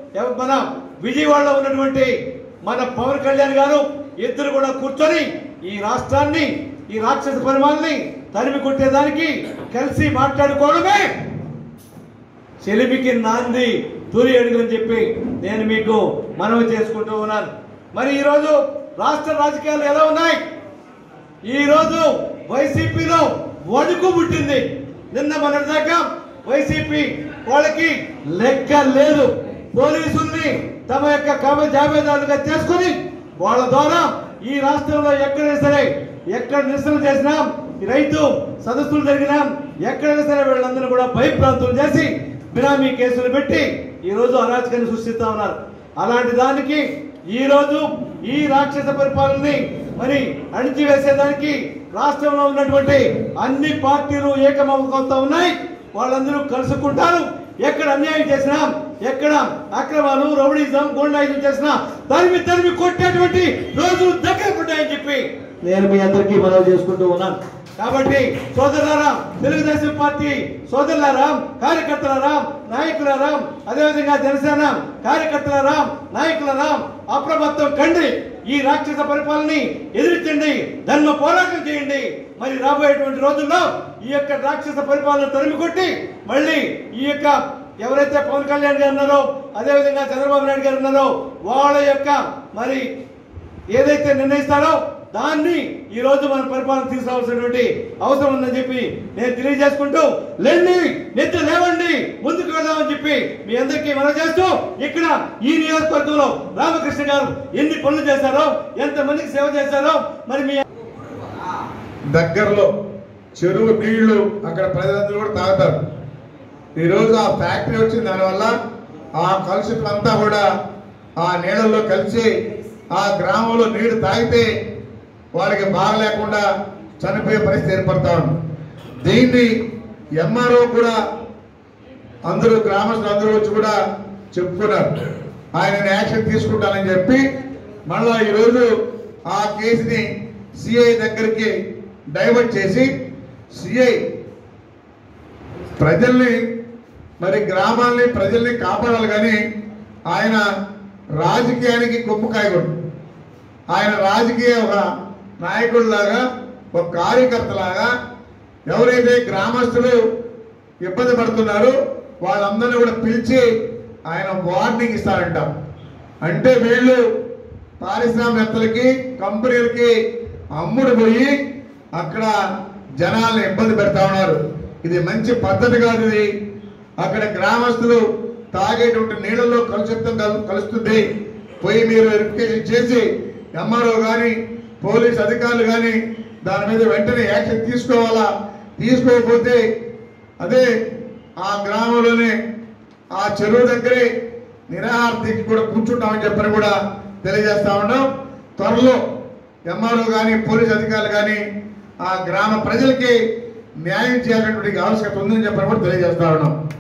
ఎవ- మన విజయవాడలో ఉన్నటువంటి మన పవన్ కళ్యాణ్ గారు ఇద్దరు కూడా కూర్చొని ఈ రాష్ట్రాన్ని ఈ రాక్షస పరిమాణాన్ని తరిమి కొట్టేదానికి కలిసి మాట్లాడుకోవడమే చెలిమికి నాంది తూరి అడుగులని చెప్పి నేను మీకు మనవి చేసుకుంటూ ఉన్నాను మరి ఈరోజు రాష్ట్ర రాజకీయాలు ఎలా ఉన్నాయి ఈరోజు వైసీపీలో వణుకు పుట్టింది నిన్న మొన్నటిదాకా వైసీపీ వాళ్ళకి లెక్క లేదు పోలీసుల్ని తమ యొక్క కవ జాబితాలుగా చేసుకుని వాళ్ళ ద్వారా ఈ రాష్ట్రంలో ఎక్కడైనా సరే ఎక్కడ నిరసన చేసినా ఈ రైతు సదస్సులు జరిగినా ఎక్కడైనా సరే వీళ్ళందరూ కూడా భయప్రాంతులు చేసి బినామీ కేసులు పెట్టి ఈ రోజు అరాచకాన్ని సృష్టిస్తా ఉన్నారు అలాంటి దానికి ఈ రోజు ఈ రాక్షస పరిపాలనని మరి అణిచివేసేదానికి రాష్ట్రంలో ఉన్నటువంటి అన్ని పార్టీలు ఏకమవుతా ఉన్నాయి వాళ్ళందరూ కలుసుకుంటారు ఎక్కడ అన్యాయం చేసినా ఎక్కడ అక్రమాలు రౌడీజం గోండాయిజం చేసినా తరిమి తరిమి కొట్టేటువంటి రోజులు దగ్గర పడ్డాయని చెప్పి నేను మీ అందరికీ మనవి చేసుకుంటూ ఉన్నాను కాబట్టి సోదరులారా తెలుగుదేశం పార్టీ సోదరులారా కార్యకర్తలారా నాయకులారా అదేవిధంగా జనసేన కార్యకర్తలారా నాయకులారా అప్రమత్తం కండి ఈ రాక్షస పరిపాలనని ఎదిరించండి ధర్మ పోరాటం చేయండి మరి రాబోయేటువంటి రోజుల్లో ఈ యొక్క రాక్షస పరిపాలన తరిమి కొట్టి మళ్ళీ ఈ యొక్క ఎవరైతే పవన్ కళ్యాణ్ గారు ఉన్నారో అదేవిధంగా చంద్రబాబు నాయుడు గారు ఉన్నారో వాళ్ళ యొక్క మరి ఏదైతే నిర్ణయిస్తారో దాన్ని ఈ రోజు మన పరిపాలన తీసుకోవాల్సినటువంటి అవసరం ఉందని చెప్పి నేను తెలియజేసుకుంటూ లేండి నెత్తి లేవండి ముందుకు వెళ్దామని చెప్పి మీ అందరికీ మనం చేస్తూ ఇక్కడ ఈ నియోజకవర్గంలో రామకృష్ణ గారు ఎన్ని పనులు చేశారో ఎంత మందికి సేవ చేశారో మరి మీ దగ్గరలో చెరువు నీళ్లు అక్కడ ప్రజలందరూ కూడా తాగుతారు ఈరోజు ఆ ఫ్యాక్టరీ వచ్చిన దానివల్ల ఆ కలుషితులంతా కూడా ఆ నీళ్ళల్లో కలిసి ఆ గ్రామంలో నీళ్లు తాగితే వాళ్ళకి బాగలేకుండా చనిపోయే పరిస్థితి ఏర్పడతా ఉంది దీన్ని ఎంఆర్ఓ కూడా అందరూ గ్రామస్తులు అందరూ వచ్చి కూడా చెప్పుకున్నారు ఆయన యాక్షన్ తీసుకుంటానని చెప్పి మళ్ళా ఈరోజు ఆ కేసుని సిఐ దగ్గరికి డైవర్ట్ చేసి సిఐ ప్రజల్ని మరి గ్రామాల్ని ప్రజల్ని కాపాడాలి కానీ ఆయన రాజకీయానికి కొమ్ముకాయకూడదు ఆయన రాజకీయ ఒక నాయకుడిలాగా ఒక కార్యకర్తలాగా ఎవరైతే గ్రామస్తులు ఇబ్బంది పడుతున్నారో వాళ్ళందరినీ కూడా పిలిచి ఆయన వార్నింగ్ ఇస్తారంట అంటే వీళ్ళు పారిశ్రామికవేత్తలకి కంపెనీలకి అమ్ముడు పోయి అక్కడ జనాల్ని ఇబ్బంది పెడతా ఉన్నారు ఇది మంచి పద్ధతి కాదు ఇది అక్కడ గ్రామస్తులు తాగేటువంటి నీళ్ళలో కలుషితం కలు- కలుస్తుంది పోయి మీరు వెరిఫికేషన్ చేసి ఎంఆర్ఓ కానీ పోలీస్ అధికారులు కానీ దాని మీద వెంటనే యాక్షన్ తీసుకోవాలా తీసుకోకపోతే అదే ఆ గ్రామంలోనే ఆ చెరువు దగ్గరే నిరాహార దీక్ష కూడా కూర్చుంటామని చెప్పని కూడా తెలియజేస్తా ఉన్నాం త్వరలో ఎంఆర్ఓ కానీ పోలీస్ అధికారులు కానీ ఆ గ్రామ ప్రజలకి న్యాయం చేయాలనేటువంటి ఆవశ్యకత ఉందని చెప్పని కూడా తెలియజేస్తా ఉన్నాం